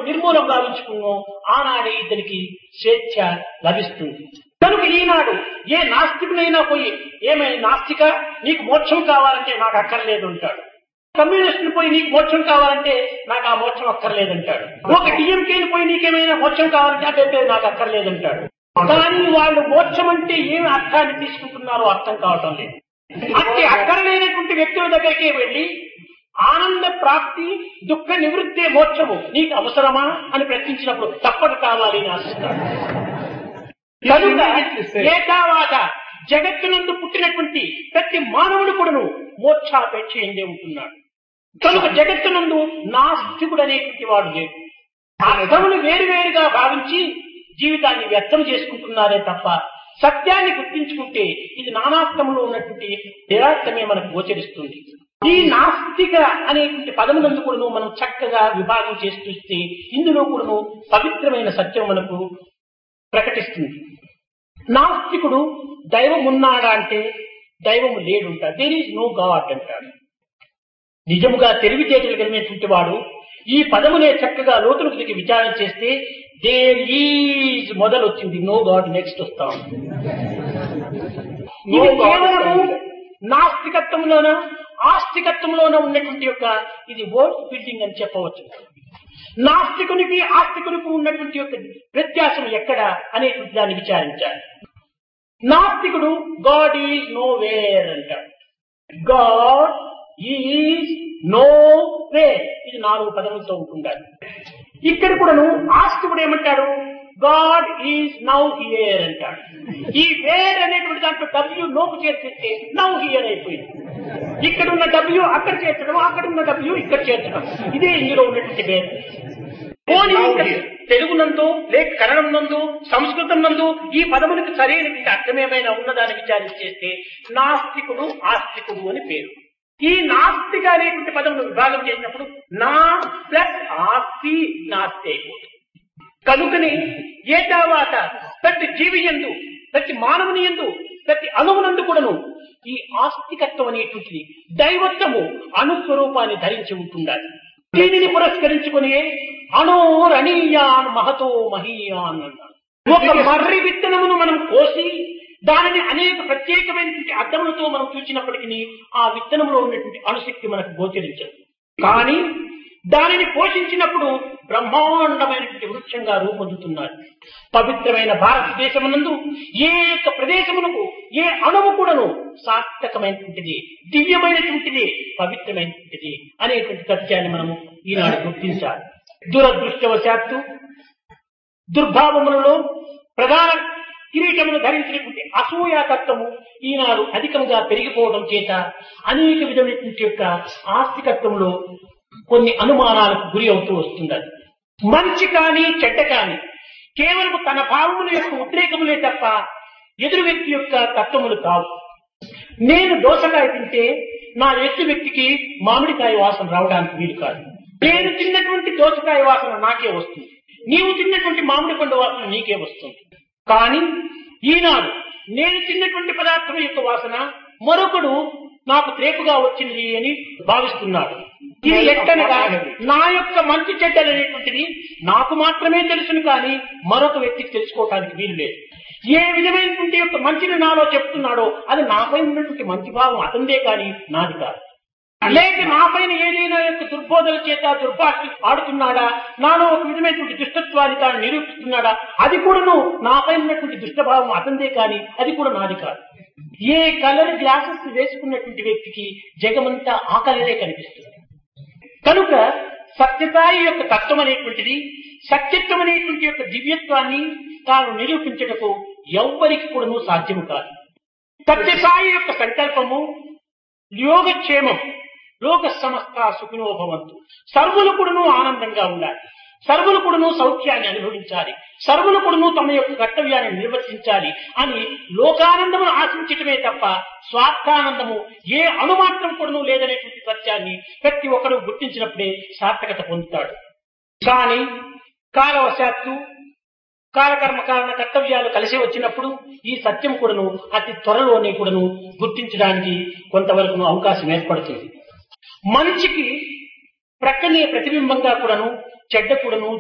నిర్మూలం గావించుకున్నో ఆనాడే ఇతనికి స్వేచ్ఛ లభిస్తుంది కనుక ఈనాడు ఏ నాస్తికునైనా పోయి ఏమైనా నాస్తిక నీకు మోక్షం కావాలంటే నాకు అక్కర్లేదు అంటాడు కమ్యూనిస్టులు పోయి నీకు మోక్షం కావాలంటే నాకు ఆ మోక్షం అక్కర్లేదంటాడు ఒక డిఎంకేని పోయి నీకేమైనా మోక్షం కావాలంటే అదే నాకు అక్కర్లేదంటాడు కానీ వాళ్ళు మోక్షం అంటే ఏమి అర్థాన్ని తీసుకుంటున్నారో అర్థం కావటం లేదు అట్టి అక్కర్లేనటువంటి వ్యక్తుల దగ్గరికి వెళ్ళి ఆనంద ప్రాప్తి దుఃఖ నివృత్తే మోక్షము నీకు అవసరమా అని ప్రశ్నించినప్పుడు తప్పక కావాలి అని ఆశిస్తాడు కనుక ఏకావాత జగత్తునందు పుట్టినటువంటి ప్రతి మానవుడు కూడాను మోక్షాపేక్ష ఎందే ఉంటున్నాడు కనుక జగత్తునందు నాస్తికుడు అనేటువంటి వాడు లేడు అర్థములు వేరువేరుగా భావించి జీవితాన్ని వ్యర్థం చేసుకుంటున్నారే తప్ప సత్యాన్ని గుర్తించుకుంటే ఇది నానార్థములో ఉన్నటువంటి నిరార్థమే మనకు గోచరిస్తుంది ఈ నాస్తిక అనేటువంటి పదమునందు కూడాను మనం చక్కగా విభాగం చేసి చూస్తే ఇందులో కూడాను పవిత్రమైన సత్యం మనకు ప్రకటిస్తుంది నాస్తికుడు దైవం ఉన్నాడా అంటే దైవం లేడుంటాడు దేర్ ఈజ్ నో గాడ్ అంటాడు నిజముగా తెలివితేటలు కలిగినటువంటి వాడు ఈ పదమునే చక్కగా లోతులకు దిగి విచారణ చేస్తే దేర్ ఈజ్ మొదలు వచ్చింది నో గాడ్ నెక్స్ట్ వస్తాం ఇది కేవలము నాస్తికత్వంలోన ఆస్తికత్వంలోన ఉన్నటువంటి యొక్క ఇది వర్డ్ బిల్డింగ్ అని చెప్పవచ్చు నాస్తికునికి ఆస్తికునికి ఉన్నటువంటి యొక్క వ్యత్యాసం ఎక్కడ అనేటువంటి దాన్ని విచారించాలి నాస్తికుడు గాడ్ ఈజ్ నో వేర్ అంటాడు గాడ్ ఈజ్ నో వేర్ ఇది నాలుగు పదములతో ఉంటుండాలి ఇక్కడ కూడాను ఆస్తికుడు ఏమంటాడు గాడ్ ఈజ్ నౌ హియర్ అంటాడు ఈ వేర్ అనేటువంటి దాంట్లో డబ్ల్యూ నోకు చేర్చితే నౌ హియర్ అయిపోయింది ఇక్కడ ఉన్న డబ్ల్యూ అక్కడ చేర్చడం అక్కడ ఉన్న డబ్ల్యూ ఇక్కడ చేర్చడం ఇదే ఇందులో ఉన్నటువంటి వేర్ పోనీ ఇంకా తెలుగు నందు లేక కన్నడం నందు సంస్కృతం నందు ఈ పదములకు సరైనటువంటి అర్థమేమైనా ఉన్నదాన్ని విచారించేస్తే నాస్తికుడు ఆస్తికుడు అని పేరు ఈ నాస్తిక అనేటువంటి పదమును విభాగం చేసినప్పుడు నా ప్లస్ ఆస్తి నాస్తి అయిపోతుంది కనుకని ఏ తర్వాత ప్రతి జీవి ఎందు ప్రతి మానవుని ఎందు ప్రతి అణువునందు కూడాను ఈ ఆస్తికత్వం అనేటువంటిది దైవత్వము అణుస్వరూపాన్ని ధరించి ఉంటుండాలి దీనిని పురస్కరించుకుని అణోరణీయాన్ మహతో మహీయాన్ అన్నాడు ఒక మర్రి విత్తనమును మనం కోసి దానిని అనేక ప్రత్యేకమైనటువంటి అర్థములతో మనం చూసినప్పటికీ ఆ విత్తనంలో ఉన్నటువంటి అణుశక్తి మనకు గోచరించదు కానీ దానిని పోషించినప్పుడు బ్రహ్మాండమైనటువంటి వృక్షంగా రూపొందుతున్నారు పవిత్రమైన భారతదేశమునందు ఏ యొక్క ప్రదేశమునకు ఏ అణువు కూడాను సార్థకమైనటువంటిది దివ్యమైనటువంటిది పవిత్రమైనటువంటిది అనేటువంటి సత్యాన్ని మనము ఈనాడు గుర్తించాలి దురదృష్టవశాత్తు దుర్భావములలో ప్రధాన కిరీటమును ధరించినటువంటి అసూయాతత్వము ఈనాడు అధికంగా పెరిగిపోవడం చేత అనేక విధమైనటువంటి యొక్క ఆస్తికత్వంలో కొన్ని అనుమానాలకు గురి అవుతూ వస్తున్నది మంచి కానీ చెడ్డ కానీ కేవలం తన భావముల యొక్క ఉద్రేకములే తప్ప ఎదురు వ్యక్తి యొక్క తత్వములు కావు నేను దోసకాయ తింటే నా ఎత్తు వ్యక్తికి మామిడికాయ వాసన రావడానికి వీలు కాదు నేను తిన్నటువంటి దోసకాయ వాసన నాకే వస్తుంది నీవు తిన్నటువంటి మామిడి పండు వాసన నీకే వస్తుంది కానీ ఈనాడు నేను తిన్నటువంటి పదార్థం యొక్క వాసన మరొకడు నాకు త్రేపుగా వచ్చింది అని భావిస్తున్నాడు ఇది ఎట్టనగా నా యొక్క మంచి చెడ్డలు అనేటువంటిది నాకు మాత్రమే తెలుసును కానీ మరొక వ్యక్తికి తెలుసుకోవటానికి వీలు లేదు ఏ విధమైనటువంటి యొక్క మంచిని నాలో చెప్తున్నాడో అది నాపై ఉన్నటువంటి మంచి భావం అతందే కానీ నాది కాదు లేక నా పైన ఏదైనా యొక్క దుర్బోధల చేత దుర్భాష ఆడుతున్నాడా నాలో ఒక విధమైనటువంటి దుష్టత్వాన్ని తాను నిరూపిస్తున్నాడా అది కూడాను నాపై ఉన్నటువంటి దుష్టభావం అతందే కానీ అది కూడా నాది కాదు ఏ కలర్ గ్లాసెస్ వేసుకున్నటువంటి వ్యక్తికి జగమంతా ఆ కలరే కనిపిస్తుంది కనుక సత్యసాయి యొక్క తత్వం అనేటువంటిది సత్యత్వం అనేటువంటి యొక్క దివ్యత్వాన్ని తాను నిరూపించటకు ఎవ్వరికి కూడాను సాధ్యము కాదు సత్యసాయి యొక్క సంకల్పము యోగక్షేమం లోక సమస్త సుఖినోభవంతు సర్వులు కూడాను ఆనందంగా ఉండాలి సర్వులు కూడాను సౌఖ్యాన్ని అనుభవించాలి సర్వులు కూడాను తమ యొక్క కర్తవ్యాన్ని నిర్వర్తించాలి అని లోకానందమును ఆశించటమే తప్ప స్వార్థానందము ఏ అణుమాత్రం కూడాను లేదనేటువంటి సత్యాన్ని ప్రతి ఒక్కరూ గుర్తించినప్పుడే సార్థకత పొందుతాడు కానీ కాలవశాత్తు కాలకర్మ కారణ కర్తవ్యాలు కలిసి వచ్చినప్పుడు ఈ సత్యం కూడాను అతి త్వరలోనే కూడాను గుర్తించడానికి కొంతవరకు అవకాశం ఏర్పడుతుంది మంచికి ప్రక్కనే ప్రతిబింబంగా కూడాను చెడ్డ కూడాను